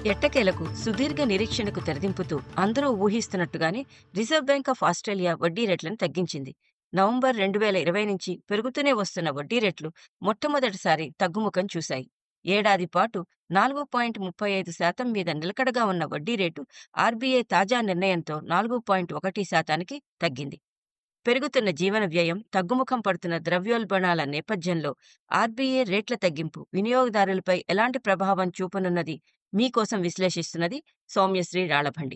ఎట్టకేలకు సుదీర్ఘ నిరీక్షణకు తెరదింపుతూ అందరూ ఊహిస్తున్నట్టుగానే రిజర్వ్ బ్యాంక్ ఆఫ్ ఆస్ట్రేలియా వడ్డీ రేట్లను తగ్గించింది నవంబర్ రెండు వేల ఇరవై నుంచి పెరుగుతూనే వస్తున్న వడ్డీ రేట్లు మొట్టమొదటిసారి తగ్గుముఖం చూశాయి ఏడాది పాటు నాలుగు పాయింట్ ముప్పై ఐదు శాతం మీద నిలకడగా ఉన్న వడ్డీ రేటు ఆర్బీఐ తాజా నిర్ణయంతో నాలుగు పాయింట్ ఒకటి శాతానికి తగ్గింది పెరుగుతున్న జీవన వ్యయం తగ్గుముఖం పడుతున్న ద్రవ్యోల్బణాల నేపథ్యంలో ఆర్బీఐ రేట్ల తగ్గింపు వినియోగదారులపై ఎలాంటి ప్రభావం చూపనున్నది మీకోసం విశ్లేషిస్తున్నది సౌమ్యశ్రీ రాళభండి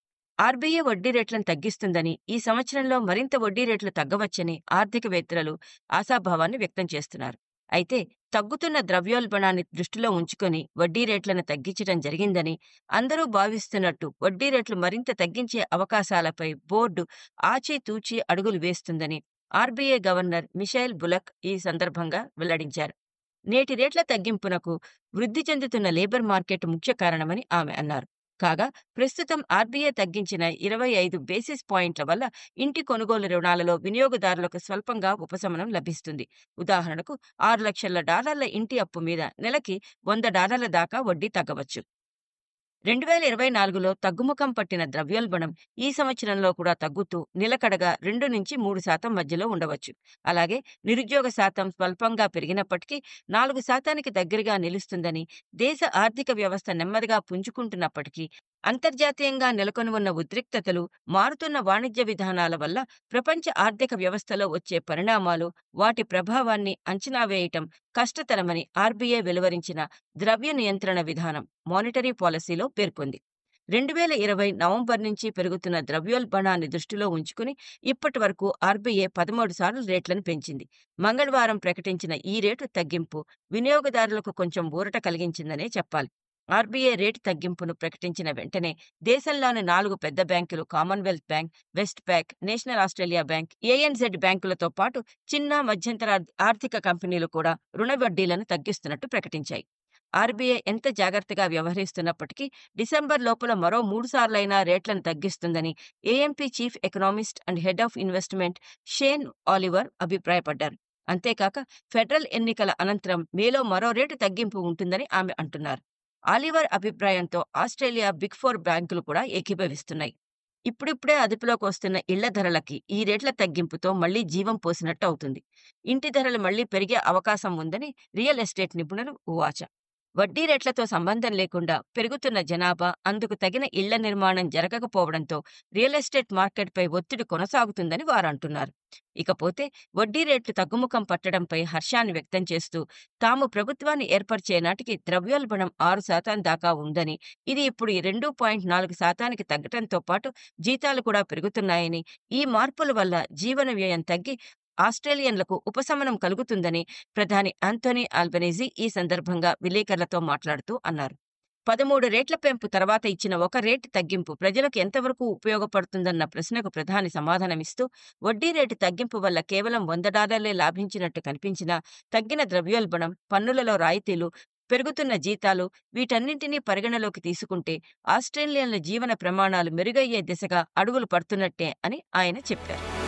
ఆర్బీఐ వడ్డీ రేట్లను తగ్గిస్తుందని ఈ సంవత్సరంలో మరింత వడ్డీ రేట్లు తగ్గవచ్చని ఆర్థికవేత్తలు ఆశాభావాన్ని వ్యక్తం చేస్తున్నారు అయితే తగ్గుతున్న ద్రవ్యోల్బణాన్ని దృష్టిలో ఉంచుకొని వడ్డీ రేట్లను తగ్గించడం జరిగిందని అందరూ భావిస్తున్నట్టు వడ్డీ రేట్లు మరింత తగ్గించే అవకాశాలపై బోర్డు ఆచితూచి అడుగులు వేస్తుందని ఆర్బీఐ గవర్నర్ మిషైల్ బులక్ ఈ సందర్భంగా వెల్లడించారు నేటి రేట్ల తగ్గింపునకు వృద్ధి చెందుతున్న లేబర్ మార్కెట్ ముఖ్య కారణమని ఆమె అన్నారు కాగా ప్రస్తుతం ఆర్బీఐ తగ్గించిన ఇరవై ఐదు బేసిస్ పాయింట్ల వల్ల ఇంటి కొనుగోలు రుణాలలో వినియోగదారులకు స్వల్పంగా ఉపశమనం లభిస్తుంది ఉదాహరణకు ఆరు లక్షల డాలర్ల ఇంటి అప్పు మీద నెలకి వంద డాలర్ల దాకా వడ్డీ తగ్గవచ్చు రెండు వేల ఇరవై నాలుగులో తగ్గుముఖం పట్టిన ద్రవ్యోల్బణం ఈ సంవత్సరంలో కూడా తగ్గుతూ నిలకడగా రెండు నుంచి మూడు శాతం మధ్యలో ఉండవచ్చు అలాగే నిరుద్యోగ శాతం స్వల్పంగా పెరిగినప్పటికీ నాలుగు శాతానికి దగ్గరగా నిలుస్తుందని దేశ ఆర్థిక వ్యవస్థ నెమ్మదిగా పుంజుకుంటున్నప్పటికీ అంతర్జాతీయంగా నెలకొని ఉన్న ఉద్రిక్తతలు మారుతున్న వాణిజ్య విధానాల వల్ల ప్రపంచ ఆర్థిక వ్యవస్థలో వచ్చే పరిణామాలు వాటి ప్రభావాన్ని అంచనా వేయటం కష్టతరమని ఆర్బీఐ వెలువరించిన ద్రవ్య నియంత్రణ విధానం మానిటరీ పాలసీలో పేర్కొంది రెండు వేల ఇరవై నవంబర్ నుంచి పెరుగుతున్న ద్రవ్యోల్బణాన్ని దృష్టిలో ఉంచుకుని ఇప్పటి వరకు ఆర్బీఐ పదమూడు సార్లు రేట్లను పెంచింది మంగళవారం ప్రకటించిన ఈ రేటు తగ్గింపు వినియోగదారులకు కొంచెం ఊరట కలిగించిందనే చెప్పాలి ఆర్బీఐ రేటు తగ్గింపును ప్రకటించిన వెంటనే దేశంలోని నాలుగు పెద్ద బ్యాంకులు Commonwealth Bank West Bank National Australia Bank ANZ బ్యాంకులతో పాటు చిన్న మధ్యంతర ఆర్థిక కంపెనీలు కూడా రుణ వడ్డీలను తగ్గిస్తున్నట్టు ప్రకటించాయి ఆర్బీఐ ఎంత జాగ్రత్తగా వ్యవహరిస్తున్నప్పటికీ డిసెంబర్ లోపల మరో మూడు సార్లైనా రేట్లను తగ్గిస్తుందని AMP chief economist and head of investment Shane Oliver అభిప్రాయపడ్డారు అంతేకాక ఫెడరల్ ఎన్నికల అనంతరం మేలో మరో రేటు తగ్గింపు ఉంటుందని ఆమె అంటున్నారు ఆలివర్ అభిప్రాయంతో ఆస్ట్రేలియా బిగ్ ఫోర్ బ్యాంకులు కూడా ఏకీభవిస్తున్నాయి ఇప్పుడిప్పుడే అదుపులోకి వస్తున్న ఇళ్ల ధరలకి ఈ రేట్ల తగ్గింపుతో మళ్లీ జీవం పోసినట్టు అవుతుంది ఇంటి ధరలు మళ్లీ పెరిగే అవకాశం ఉందని రియల్ ఎస్టేట్ నిపుణులు ఉవాచ వడ్డీ రేట్లతో సంబంధం లేకుండా పెరుగుతున్న జనాభా అందుకు తగిన ఇళ్ల నిర్మాణం జరగకపోవడంతో రియల్ ఎస్టేట్ మార్కెట్పై ఒత్తిడి కొనసాగుతుందని వారు అంటున్నారు ఇకపోతే వడ్డీ రేట్లు తగ్గుముఖం పట్టడంపై హర్షాన్ని వ్యక్తం చేస్తూ తాము ప్రభుత్వాన్ని ఏర్పరిచే నాటికి ద్రవ్యోల్బణం ఆరు శాతం దాకా ఉందని ఇది ఇప్పుడు రెండు పాయింట్ నాలుగు శాతానికి తగ్గడంతో పాటు జీతాలు కూడా పెరుగుతున్నాయని ఈ మార్పుల వల్ల జీవన వ్యయం తగ్గి ఆస్ట్రేలియన్లకు ఉపశమనం కలుగుతుందని ప్రధాని ఆంథోనీ ఆల్బనీజీ ఈ సందర్భంగా విలేకరులతో మాట్లాడుతూ అన్నారు పదమూడు రేట్ల పెంపు తర్వాత ఇచ్చిన ఒక రేటు తగ్గింపు ప్రజలకు ఎంతవరకు ఉపయోగపడుతుందన్న ప్రశ్నకు ప్రధాని సమాధానమిస్తూ వడ్డీ రేటు తగ్గింపు వల్ల కేవలం వంద డాలర్లే లాభించినట్టు కనిపించినా తగ్గిన ద్రవ్యోల్బణం పన్నులలో రాయితీలు పెరుగుతున్న జీతాలు వీటన్నింటినీ పరిగణలోకి తీసుకుంటే ఆస్ట్రేలియన్ల జీవన ప్రమాణాలు మెరుగయ్యే దిశగా అడుగులు పడుతున్నట్టే అని ఆయన చెప్పారు